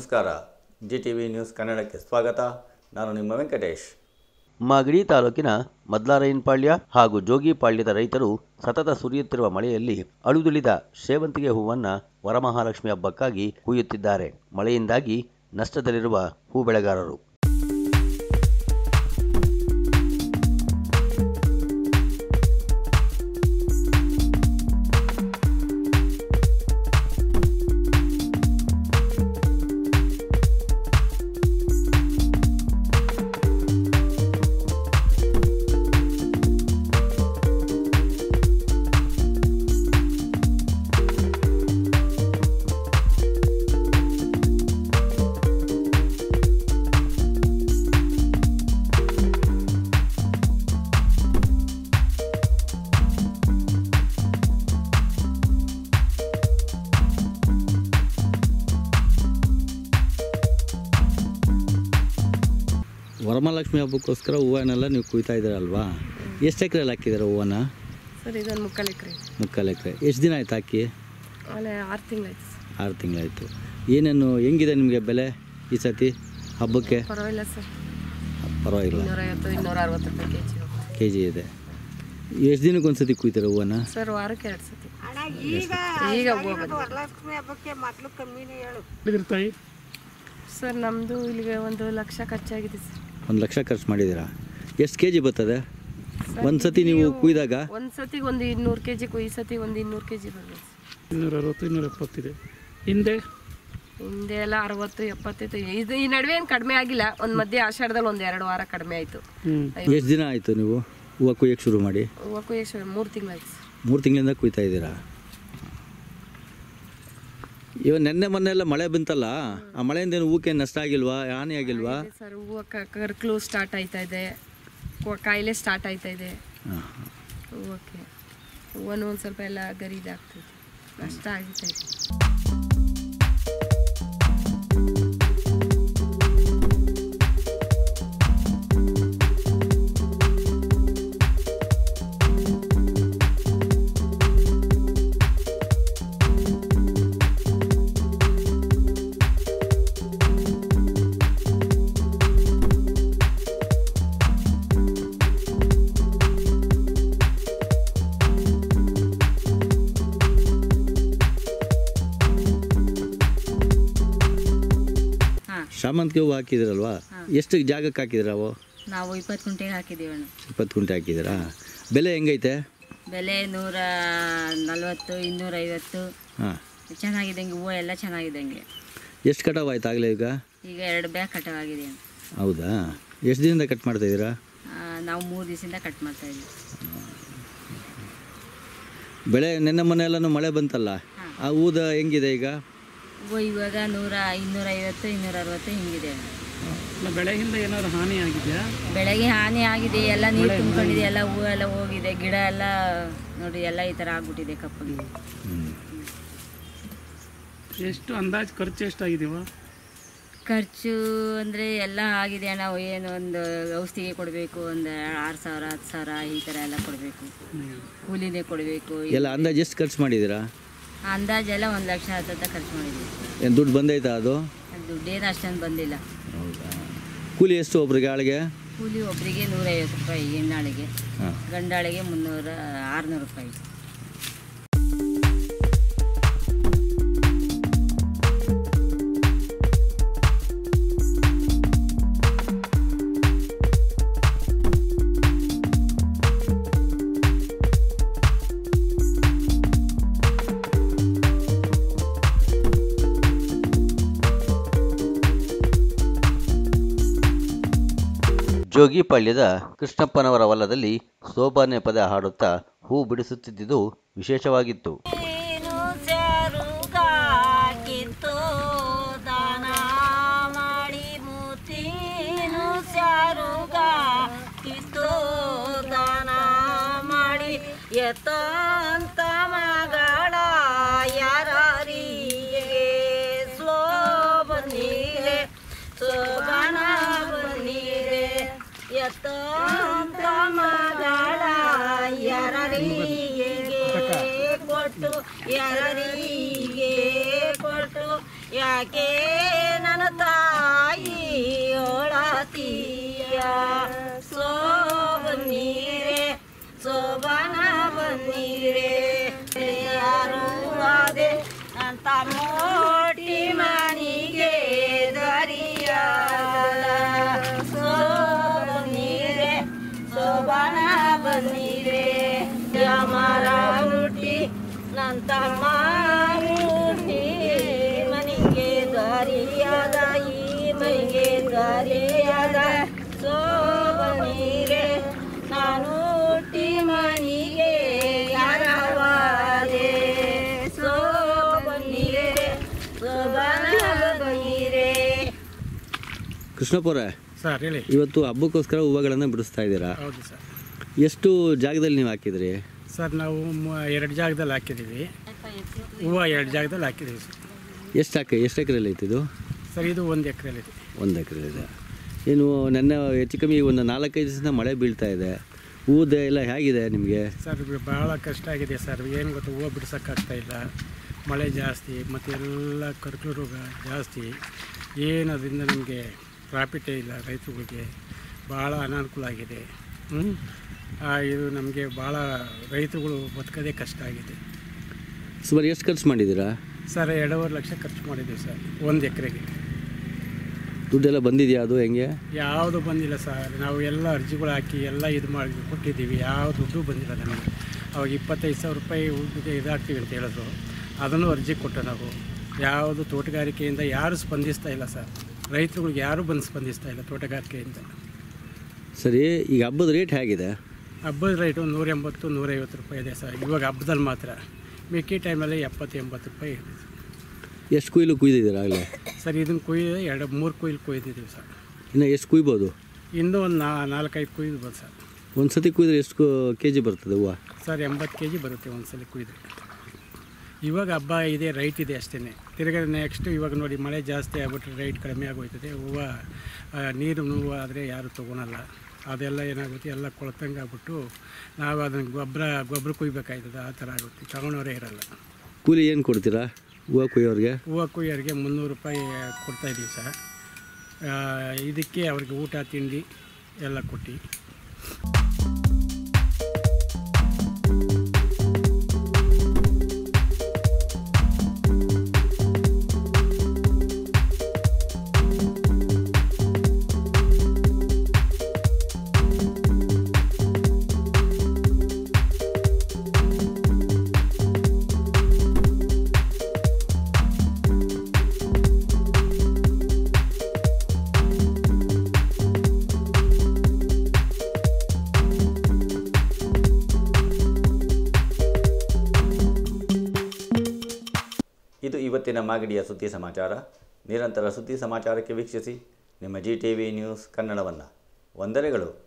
ನಮಸ್ಕಾರ G T V news ಕನ್ನಡಕ್ಕೆ ಸ್ವಾಗತ ನಾನು ನಿಮ್ಮ ವೆಂಕಟೇಶ್ ಮಾಗಡಿ ತಾಲೂಕಿನ ಮದ್ಲಾರೈನ್ಪಾಳ್ಯ ಹಾಗೂ ಜೋಗಿಪಾಳ್ಯದ ರೈತರು ಸತತ ಸುರಿಯುತ್ತಿರುವ ಮಳೆಯಲ್ಲಿ ಅಳುದುಳಿದ ಸೇವಂತಿಗೆ ಹೂವನ್ನು ವರಮಹಾಲಕ್ಷ್ಮಿ ಹಬ್ಬಕ್ಕಾಗಿ ಹುಯ್ಯುತ್ತಿದ್ದಾರೆ ಮಳೆಯಿಂದಾಗಿ ನಷ್ಟದಲ್ಲಿರುವ ಹೂ ಬೆಳೆಗಾರರು ವರಮಹಾಲಕ್ಷ್ಮಿ ಹಬ್ಬಕ್ಕೋಸ್ಕರ ಹೂವನ್ನೆಲ್ಲ ನೀವು ಕುಯ್ತಾ ಇದ್ದೀರಲ್ವಾ ಎಷ್ಟು ಎಕರೆಯಲ್ಲಿ ಹಾಕಿದ್ದೀರ ಹೂವನ್ನ ಸರ್ ಇದೊಂದು ಮುಕ್ಕಾಲು ಎಕರೆ ಮುಕ್ಕಾಲು ಎಕರೆ ಎಷ್ಟು ದಿನ ಆಯ್ತು ಹಾಕಿ ಆಮೇಲೆ ಆರು ತಿಂಗಳಾಯ್ತು ಸರ್ ಆರು ತಿಂಗಳಾಯಿತು ಏನೇನು ಹೆಂಗಿದೆ ನಿಮಗೆ ಬೆಲೆ ಈ ಸತಿ ಹಬ್ಬಕ್ಕೆ ಪರವಾಗಿಲ್ಲ ಸರ್ ಪರವಾಗಿಲ್ಲ ಇನ್ನೂರೈವತ್ತು ಇನ್ನೂರ ಅರವತ್ತು ರೂಪಾಯಿ ಕೆ ಜಿ ಕೆ ಜಿ ಇದೆ ಎಷ್ಟು ದಿನಕ್ಕೆ ಒಂದು ಸತಿ ಕುಯ್ತೀರ ಹೂವನ್ನ ಸರ್ ವಾರಕ್ಕೆ ಎರಡು ಸತಿ ಈಗ ಹೂವು ಬಂದಿದೆ. ಸರ್ ನಮ್ಮದು ಇಲ್ಲಿಗೆ ಒಂದು ಲಕ್ಷ ಖರ್ಚಾಗಿದೆ ಸರ್ ಒಂದು ಲಕ್ಷ ಖರ್ಚು ಮಾಡಿದ್ದೀರಾ ಎಷ್ಟು ಕೆ ಜಿ ಬರ್ತದೆ ಒಂದು ಸತಿ ನೀವು ಕುಯ್ದಾಗ ಒಂದು ಸತಿಗೆ ಒಂದು ಇನ್ನೂರು ಕೆ ಜಿ ಈ ಸತಿ ಒಂದು ಇನ್ನೂರು ಕೆ ಜಿ ಬರ್ಬೋದು ಸರ್ ಇನ್ನೂರ ಅರವತ್ತು ಇನ್ನೂರ ಎಪ್ಪತ್ತಿದೆ ಹಿಂದೆ ಹಿಂದೆ ಎಲ್ಲ ಅರವತ್ತು ಎಪ್ಪತ್ತೈದು ಇದು ಈ ನಡುವೆ ಏನು ಕಡಿಮೆ ಆಗಿಲ್ಲ ಒಂದು ಮಧ್ಯೆ ಆಷಾಢದಲ್ಲಿ ಒಂದು ಎರಡು ವಾರ ಕಡಿಮೆ ಆಯಿತು ಹ್ಞೂ ಎಷ್ಟು ದಿನ ಆಯಿತು ನೀವು ಹೂವು ಕುಯ್ಯಕ್ಕೆ ಶುರು ಮಾಡಿ ಹೂವಕ್ಕೂ ಎಷ್ಟು ಮೂರು ತಿಂಗಳಾಯ್ತು ಸರ್ ಮೂರು ತಿಂಗಳಿಂದ ಕುಯ್ತಾ ಇದ್ದೀರಾ ಇವಾಗ ನೆನ್ನೆ ಮೊನ್ನೆ ಎಲ್ಲ ಮಳೆ ಬಂತಲ್ಲ ಆ ಮಳೆಯಿಂದ ಏನು ಹೂಕ್ಕೆ ನಷ್ಟ ಆಗಿಲ್ವಾ ಹಾನಿ ಆಗಿಲ್ವಾ ಇದೆ ಸರ್ ಹೂವು ಕರ್ಕ್ಲು ಸ್ಟಾರ್ಟ್ ಆಯ್ತಾ ಇದೆ ಕೊ- ಕಾಯಿಲೆ ಸ್ಟಾರ್ಟ್ ಆಯ್ತಾ ಇದೆ ಹೂವಕ್ಕೆ ಹೂವನ್ನು ಒಂದು ಸ್ವಲ್ಪ ಎಲ್ಲ ಗರೀದಾಗ್ತೈತೆ ನಷ್ಟ ಆಗ್ತೈತೆ ಶಾಮಂತಿಗೆ ಹೂವು ಹಾಕಿದಿರಲ್ವಾ ಎಷ್ಟು ಜಾಗಕ್ಕೆ ಹಾಕಿದಿರ ಅವು ನಾವು ಇಪ್ಪತ್ತು ಕುಂಟೆಗೆ ಹಾಕಿದ್ದೀವಿ ಅಣ್ಣ ಇಪ್ಪತ್ತು ಕುಂಟೆ ಹಾಕಿದ್ದೀರಾ ಬೆಲೆ ಹೆಂಗೈತೆ ಬೆಲೆ ನೂರ ನಲ್ವತ್ತು ಇನ್ನೂರೈವತ್ತು ಹಾಂ ಚೆನ್ನಾಗಿದ್ದಂಗೆ ಹೂವು ಎಲ್ಲ ಚೆನ್ನಾಗಿದ್ದಂಗೆ ಎಷ್ಟು ಕಟಾವು ಆಯ್ತು ಆಗಲೇ ಈಗ ಈಗ ಎರಡು ಬ್ಯಾಗ್ ಕಟಾವಾಗಿದೆ ಅಣ್ಣ. ಹೌದಾ ಎಷ್ಟು ದಿನದಿಂದ ಕಟ್ ಮಾಡ್ತಾ ಇದ್ದೀರಾ ಆ, ನಾವು ಮೂರು ದಿವಸದಿಂದ ಕಟ್ ಮಾಡ್ತಾ ಇದ್ದೀವಿ ಬೆಳೆ ನೆನ್ನೆ ಮೊನ್ನೆ ಎಲ್ಲನೂ ಮಳೆ ಬಂತಲ್ಲ ಆ ಹೂದ ಹೆಂಗಿದೆ ಈಗ ಹೂವು ಇವಾಗ ನೂರ ಇನ್ನೂರೈವತ್ತು ಇನ್ನೂರ ಅರವತ್ತು ಹಿಂಗಿದೆ ಅಣ್ಣ. ಇಲ್ಲ ಬೆಳೆಯಿಂದ ಏನಾದ್ರು ಹಾನಿ ಆಗಿದೆಯಾ ಬೆಳೆಗೆ ಹಾನಿ ಆಗಿದೆ ಎಲ್ಲ ನೀರು ತುಂಬಿಕೊಂಡಿದೆ ಎಲ್ಲ ಹೂವು ಎಲ್ಲ ಹೋಗಿದೆ ಗಿಡ ಎಲ್ಲ ನೋಡಿ ಎಲ್ಲ ಈ ಥರ ಆಗ್ಬಿಟ್ಟಿದೆ ಕಪ್ಪಗೆ ಎಷ್ಟು ಅಂದಾಜು ಖರ್ಚು ಎಷ್ಟಾಗಿದೆಯವ ಖರ್ಚು ಅಂದರೆ ಎಲ್ಲ ಆಗಿದೆ ಅಣ್ಣ ಏನು ಒಂದು ಔಷಧಿಗೆ ಕೊಡಬೇಕು ಒಂದು ಆರು ಸಾವಿರ ಹತ್ತು ಸಾವಿರ ಈ ಥರ ಎಲ್ಲ ಕೊಡಬೇಕು ಕೂಲಿನೇ ಕೊಡಬೇಕು ಎಲ್ಲ ಅಂದಾಜು ಎಷ್ಟು ಖರ್ಚು ಮಾಡಿದ್ದೀರಾ ಅಂದಾಜೆಲ್ಲ ಒಂದು ಲಕ್ಷ ಹತ್ತತ್ತ ಖರ್ಚು ಮಾಡಿದ್ವಿ ಏನು ದುಡ್ಡು ಬಂದೈತಾ ಅದು ದುಡ್ಡೇನು ಅಷ್ಟೊಂದು ಬಂದಿಲ್ಲ ಹೌದಾ ಕೂಲಿ ಎಷ್ಟು ಒಬ್ರಿಗೆ ಆಳಿಗೆ ಕೂಲಿ ಒಬ್ಬರಿಗೆ ನೂರೈವತ್ತು ರೂಪಾಯಿ ಹೆಣ್ಣಾಳಿಗೆ ಹಾಂ ಗಂಡಾಳಿಗೆ ಮುನ್ನೂರ ಆರುನೂರು ರೂಪಾಯಿ ಜೋಗಿಪಾಳ್ಯದ ಕೃಷ್ಣಪ್ಪನವರ ಹೊಲದಲ್ಲಿ ಸೋಬಾನೆ ಪದ ಹಾಡುತ್ತಾ ಹೂ ಬಿಡಿಸುತ್ತಿದ್ದುದು ವಿಶೇಷವಾಗಿತ್ತು ಮಾಡಿ ಮೂತಿನು ಸ್ಯಾರುಗ ಕಿತ್ತು ದಾನ ಮಾಡಿ ಎತ್ತಂತ ಮಗಳ ಯಾರಿಗೆ ಸ್ಲೋ ಬಂದಿದೆ ಸೋಬಾನ ಬಂದಿದೆ ಎತ್ತಂತ ಮಗಳ ಯಾರಿಗೆ ಕೊಟ್ಟು ಯಾರಿಗೆ ಕೊಟ್ಟು ಯಾಕೆ ನನ್ನ ದಾರಿಯ ಸೋ ಬನ್ನೀರೆ ಸೋಬಾನ ಬನ್ನೀರೆ ಯಾರು ಅದೇ ಅಂತ ಮೋಟಿ ಮನಿಗೆ ದಾರಿಯ ಸೋ ಬನ್ನೀರೆ ಸೋಬಾನ ಬನ್ನೀರೆ ಯಮರ ಹುಟ್ಟಿ ನನ್ನ ತಮ್ಮ ಹುಟ್ಟಿ ಮನಿಗೆ ದಾರಿಯಾದ ಈ ಮನಿಗೆ ದಾರಿಯಾದ ಸೋ ಬನ್ನೀರೆ ನಾನು ಹುಟ್ಟಿ ಮನಿಗೆ ಯಾರವಾದೆ ಸೋ ಬನ್ನೀರೆ ಸೋಬಾನ ಬನ್ನೀರೆ ಕೃಷ್ಣಪ್ಪವ್ರೆ ಸರ್ ಹೇಳಿ ಇವತ್ತು ಹಬ್ಬಕ್ಕೋಸ್ಕರ ಹೂವುಗಳನ್ನು ಬಿಡಿಸ್ತಾ ಇದ್ದೀರಾ ಹೌದು ಸರ್ ಎಷ್ಟು ಜಾಗದಲ್ಲಿ ನೀವು ಹಾಕಿದ್ರಿ ಸರ್ ನಾವು ಮ- ಎರಡು ಜಾಗದಲ್ಲಿ ಹಾಕಿದ್ದೀವಿ ಹೂವು ಎರಡು ಜಾಗದಲ್ಲಿ ಹಾಕಿದ್ದೀವಿ ಸರ್ ಎಷ್ಟು ಹಾಕಿ ಎಷ್ಟು ಎಕರೆಯಲ್ಲಿ ಐತಿದು ಸರ್ ಇದು ಒಂದು ಎಕರೆಲಿದೆ ಒಂದು ಎಕರೆ ಏನು ನೆನ್ನೆ ಹೆಚ್ಚು ಕಮ್ಮಿ ಒಂದು ನಾಲ್ಕೈದು ದಿವಸದಿಂದ ಮಳೆ ಬೀಳ್ತಾ ಇದೆ ಹೂದ ಎಲ್ಲ ಹೇಗಿದೆ ನಿಮಗೆ ಸರ್ ಇದು ಭಾಳ ಕಷ್ಟ ಆಗಿದೆ ಸರ್ ಏನು ಗೊತ್ತಾ ಹೂವು ಬಿಡ್ಸೋಕ್ಕಾಗ್ತಾ ಇಲ್ಲ ಮಳೆ ಜಾಸ್ತಿ ಮತ್ತು ಎಲ್ಲ ಕರ್ಕಲು ರೋಗ ಜಾಸ್ತಿ ಏನು ಅದರಿಂದ ನಮಗೆ ಪ್ರಾಫಿಟೇ ಇಲ್ಲ ರೈತರುಗಳಿಗೆ ಭಾಳ ಅನಾನುಕೂಲ ಆಗಿದೆ ಹ್ಮ್? ಆ, ಇದು ನಮಗೆ ಭಾಳ ರೈತರುಗಳು ಬದುಕೋದೇ ಕಷ್ಟ ಆಗಿದೆ ಸುಮಾರು ಎಷ್ಟು ಖರ್ಚು ಮಾಡಿದ್ದೀರಾ ಸರ್ ಎರಡೂವರೆ ಲಕ್ಷ ಖರ್ಚು ಮಾಡಿದ್ದೀವಿ ಸರ್ ಒಂದು ಎಕರೆಗೆ ದುಡ್ಡೆಲ್ಲ ಬಂದಿದೆಯಾ ಅದು ಹೆಂಗೆ ಯಾವುದು ಬಂದಿಲ್ಲ ಸರ್ ನಾವು ಎಲ್ಲ ಅರ್ಜಿಗಳು ಹಾಕಿ ಎಲ್ಲ ಇದು ಮಾಡಿ ಕೊಟ್ಟಿದ್ದೀವಿ ಯಾವ ದುಡ್ಡು ಬಂದಿಲ್ಲ ನಮಗೆ ಅವಾಗ ಇಪ್ಪತ್ತೈದು ಸಾವಿರ ರೂಪಾಯಿ ಉಳಿದಿದೆ ಇದಾಗ್ತೀವಿ ಅಂತ ಹೇಳಿದ್ರು ಅದನ್ನು ಅರ್ಜಿ ಕೊಟ್ಟು ನಾವು ಯಾವುದು ತೋಟಗಾರಿಕೆಯಿಂದ ಯಾರು ಸ್ಪಂದಿಸ್ತಾ ಇಲ್ಲ ಸರ್ ರೈತರುಗಳಿಗೆ ಯಾರೂ ಬಂದು ಸ್ಪಂದಿಸ್ತಾ ಇಲ್ಲ ತೋಟಗಾರಿಕೆಯಿಂದ ಸರಿ ಈಗ ಹಬ್ಬದ ರೇಟ್ ಹೇಗಿದೆ ಹಬ್ಬದ ರೇಟು ನೂರ ಎಂಬತ್ತು ನೂರೈವತ್ತು ರೂಪಾಯಿ ಇದೆ ಸರ್ ಇವಾಗ ಹಬ್ಬದಲ್ಲಿ ಮಾತ್ರ ಮಿಕ್ಕಿ ಟೈಮಲ್ಲಿ ಎಪ್ಪತ್ತು ಎಂಬತ್ತು ರೂಪಾಯಿ ಇದೆ ಎಷ್ಟು ಕುಯ್ಲು ಕುಯ್ದಿದ್ದೀರಾ ಆಗಲೇ ಸರ್ ಇದನ್ನು ಕೊಯ್ದು ಎರಡು ಮೂರು ಕೊಯ್ಲು ಕೊಯ್ದಿದ್ದೀವಿ ಸರ್ ಇನ್ನು ಎಷ್ಟು ಕುಯ್ಬೋದು ಇನ್ನೂ ಒಂದು ನಾ ನಾಲ್ಕೈದು ಕೊಯ್ದು ಸರ್ ಒಂದು ಸತಿ ಕುಯ್ದ್ರೆ ಎಷ್ಟು ಕೆ ಜಿ ಬರ್ತದೆ ಹೂವು ಸರ್ ಎಂಬತ್ತು ಕೆ ಜಿ ಬರುತ್ತೆ ಒಂದು ಸಲ ಕುಯ್ದ್ರೆ ಇವಾಗ ಹಬ್ಬ ಇದೆ ರೈಟ್ ಇದೆ ಅಷ್ಟೇ ತಿರ್ಗಾ ನೆಕ್ಸ್ಟ್ ಇವಾಗ ನೋಡಿ ಮಳೆ ಜಾಸ್ತಿ ಆಗ್ಬಿಟ್ರೆ ರೈಟ್ ಕಡಿಮೆ ಆಗೋಯ್ತದೆ ಹೂವು ಆ, ನೀರು ಹೂವು ಆದರೆ ಯಾರು ತೊಗೊಳಲ್ಲ ಅದೆಲ್ಲ ಏನಾಗುತ್ತೆ ಎಲ್ಲ ಕೊಳತಂಗೆ ಆಗ್ಬಿಟ್ಟು ನಾವು ಅದನ್ನು ಗೊಬ್ಬರ ಗೊಬ್ಬರ ಕುಯ್ಬೇಕಾಯ್ತದೆ ಆ ಥರ ಆಗುತ್ತೆ ತಗೊಳೋರೇ ಇರಲ್ಲ ಕೂಲಿ ಏನು ಕೊಡ್ತೀರಾ ಹೂವು ಕುಯ್ಯೋರಿಗೆ ಹೂವು ಕುಯ್ಯೋರಿಗೆ ಮುನ್ನೂರು ರೂಪಾಯಿ ಕೊಡ್ತಾಯಿದ್ದೀವಿ ಸರ್ ಆ, ಇದಕ್ಕೆ ಅವ್ರಿಗೆ ಊಟ ತಿಂಡಿ ಎಲ್ಲ ಕೊಟ್ಟು ಇದು ಇವತ್ತಿನ ಮಾಗಡಿಯ ಸುದ್ದಿ ಸಮಾಚಾರ ನಿರಂತರ ಸುದ್ದಿ ಸಮಾಚಾರಕ್ಕೆ ವೀಕ್ಷಿಸಿ ನಿಮ್ಮ ಜಿ ಟಿ ವಿ ನ್ಯೂಸ್ ಕನ್ನಡವನ್ನು ವಂದನೆಗಳು